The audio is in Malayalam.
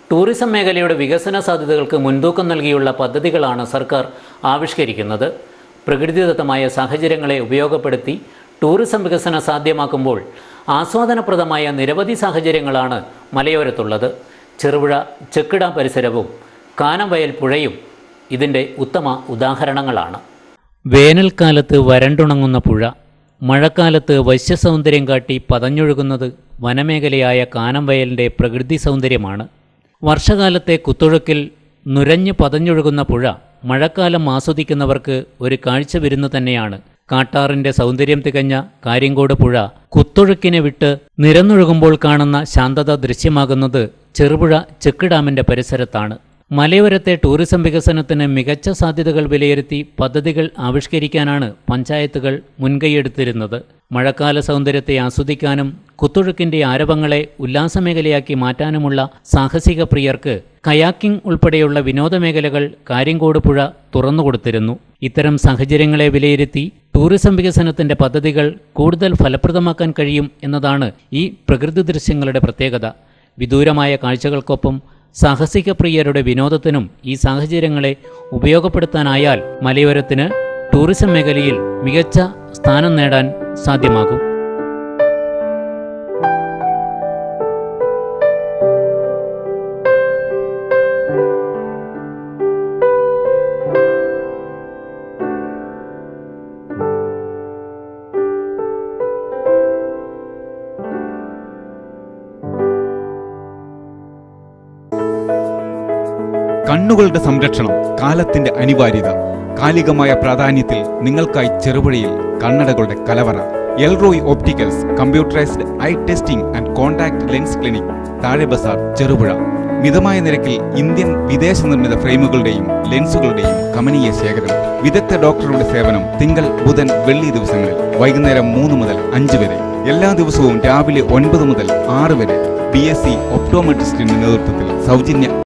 ടൂറിസം മേഖലയുടെ വികസന സാധ്യതകൾക്ക് മുൻതൂക്കം നൽകിയുള്ള പദ്ധതികളാണ് സർക്കാർ ആവിഷ്കരിക്കുന്നത് പ്രകൃതിദത്തമായ സാഹചര്യങ്ങളെ ഉപയോഗപ്പെടുത്തി ടൂറിസം വികസനം സാധ്യമാക്കുമ്പോൾ ആസ്വാദനപ്രദമായ നിരവധി സാഹചര്യങ്ങളാണ് മലയോരത്തുള്ളത് ചെറുപുഴ ചെക്കിട പരിസരവും കാനംവയൽ പുഴയും ഇതിൻ്റെ ഉത്തമ ഉദാഹരണങ്ങളാണ് വേനൽക്കാലത്ത് വരണ്ടുണങ്ങുന്ന പുഴ മഴക്കാലത്ത് വശ്യസൗന്ദര്യം കാട്ടി പതഞ്ഞൊഴുകുന്നത് വനമേഖലയായ കാനംവയലിൻ്റെ പ്രകൃതി സൗന്ദര്യമാണ് വർഷകാലത്തെ കുത്തൊഴുക്കിൽ നുരഞ്ഞു പതഞ്ഞൊഴുകുന്ന പുഴ മഴക്കാലം ആസ്വദിക്കുന്നവർക്ക് ഒരു കാഴ്ച വിരുന്നു തന്നെയാണ് കാട്ടാറിന്റെ സൗന്ദര്യം തികഞ്ഞ കാര്യങ്കോട് പുഴ കുത്തൊഴുക്കിനെ വിട്ട് നിരന്നൊഴുകുമ്പോൾ കാണുന്ന ശാന്തത ദൃശ്യമാകുന്നത് ചെറുപുഴ ചെക്ക് ഡാമിന്റെ പരിസരത്താണ് മലയോരത്തെ ടൂറിസം വികസനത്തിന് മികച്ച സാധ്യതകൾ വിലയിരുത്തി പദ്ധതികൾ ആവിഷ്കരിക്കാനാണ് പഞ്ചായത്തുകൾ മുൻകൈയെടുത്തിരുന്നത് മഴക്കാല സൗന്ദര്യത്തെ ആസ്വദിക്കാനും കുത്തൊഴുക്കിന്റെ ആരവങ്ങളെ ഉല്ലാസമേഖലയാക്കി മാറ്റാനുമുള്ള സാഹസിക പ്രിയർക്ക് കയാക്കിംഗ് ഉൾപ്പെടെയുള്ള വിനോദമേഖലകൾ കാര്യങ്കോട് പുഴ തുറന്നുകൊടുത്തിരുന്നു ഇത്തരം സാഹചര്യങ്ങളെ വിലയിരുത്തി ടൂറിസം വികസനത്തിന്റെ പദ്ധതികൾ കൂടുതൽ ഫലപ്രദമാക്കാൻ കഴിയും എന്നതാണ് ഈ പ്രകൃതി ദൃശ്യങ്ങളുടെ പ്രത്യേകത വിദൂരമായ കാഴ്ചകൾക്കൊപ്പം സാഹസിക പ്രിയരുടെ വിനോദത്തിനും ഈ സാഹചര്യങ്ങളെ ഉപയോഗപ്പെടുത്താനായാൽ മലയോരത്തിന് ടൂറിസം മേഖലയിൽ മികച്ച സ്ഥാനം നേടാൻ സാധ്യമാകും കണ്ണുകളുടെ സംരക്ഷണം കാലത്തിന്റെ അനിവാര്യത കാലികമായ പ്രാധാന്യത്തിൽ നിങ്ങൾക്കായി ചെറുപുഴയിൽ കണ്ണടകളുടെ കലവറ Elroy opticals computerised eye testing and contact lens clinic താഴെ ബസാർ ചെറുപുഴ മിതമായ നിരക്കിൽ ഇന്ത്യൻ വിദേശ നിർമ്മിത ഫ്രെയിമുകളുടെയും ലെൻസുകളുടെയും കമനീയ ശേഖരം വിദഗ്ധ ഡോക്ടറുടെ സേവനം തിങ്കൾ ബുധൻ വെള്ളി ദിവസങ്ങളിൽ വൈകുന്നേരം മൂന്ന് മുതൽ അഞ്ച് വരെ എല്ലാ ദിവസവും രാവിലെ ഒൻപത് മുതൽ ആറ് വരെ ബി എസ് സി ഒപ്റ്റോമെട്രിസ്റ്റിന്റെ നേതൃത്വത്തിൽ സൗജന്യ